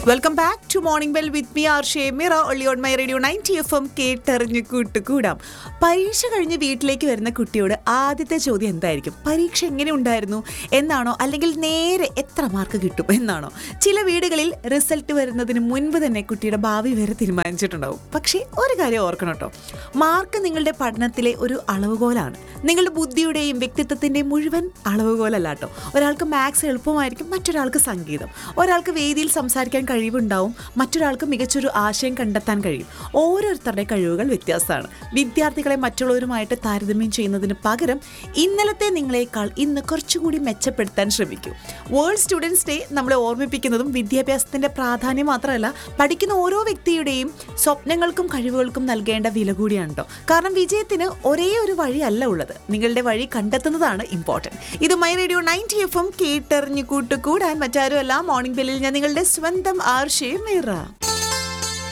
welcome back to morning bell with me R ഷേമിറ ഒള്ളി on my radio ninety F M കേട്ടറിഞ്ഞ് കൂട്ടുകൂടാം പരീക്ഷ കഴിഞ്ഞ് വീട്ടിലേക്ക് വരുന്ന കുട്ടിയോട് ആദ്യത്തെ ചോദ്യം എന്തായിരിക്കും പരീക്ഷ എങ്ങനെ ഉണ്ടായിരുന്നു എന്നാണോ അല്ലെങ്കിൽ നേരെ എത്ര മാർക്ക് കിട്ടും എന്നാണോ ചില വീടുകളിൽ റിസൾട്ട് വരുന്നതിന് മുൻപ് തന്നെ കുട്ടിയുടെ ഭാവി വരെ തീരുമാനിച്ചിട്ടുണ്ടാവും പക്ഷേ ഒരു കാര്യം ഓർക്കണം കേട്ടോ മാർക്ക് നിങ്ങളുടെ പഠനത്തിലെ ഒരു അളവുകോലാണ് നിങ്ങളുടെ ബുദ്ധിയുടെയും വ്യക്തിത്വത്തിൻ്റെയും മുഴുവൻ അളവുകോലല്ല കേട്ടോ ഒരാൾക്ക് മാത്സ് എളുപ്പമായിരിക്കും മറ്റൊരാൾക്ക് സംഗീതം ഒരാൾക്ക് വേദിയിൽ സംസാരിക്കാൻ കഴിവുണ്ടാവും മറ്റൊരാൾക്ക് മികച്ചൊരു ആശയം കണ്ടെത്താൻ കഴിയും ഓരോരുത്തരുടെ കഴിവുകൾ വ്യത്യാസമാണ് വിദ്യാർത്ഥികളെ മറ്റുള്ളവരുമായിട്ട് താരതമ്യം ചെയ്യുന്നതിന് പകരം ഇന്നലത്തെ നിങ്ങളെക്കാൾ ഇന്ന് കുറച്ചുകൂടി മെച്ചപ്പെടുത്താൻ ശ്രമിക്കൂ വേൾഡ് സ്റ്റുഡൻസ് ഡേ നമ്മളെ ഓർമ്മിപ്പിക്കുന്നതും വിദ്യാഭ്യാസത്തിന്റെ പ്രാധാന്യം മാത്രമല്ല പഠിക്കുന്ന ഓരോ വ്യക്തിയുടെയും സ്വപ്നങ്ങൾക്കും കഴിവുകൾക്കും നൽകേണ്ട വില കൂടിയാണ് കേട്ടോ കാരണം വിജയത്തിന് ഒരേ ഒരു വഴിയല്ല ഉള്ളത് നിങ്ങളുടെ വഴി കണ്ടെത്തുന്നതാണ് ഇമ്പോർട്ടൻറ്റ് ഇത് my radio ninety F M കേട്ടറിഞ്ഞു കൂട്ടുകൂടാൻ മറ്റാരുമല്ല മോർണിംഗ് ബെല്ലിൽ ഞാൻ നിങ്ങളുടെ സ്വന്തം ആർഷേ മീറ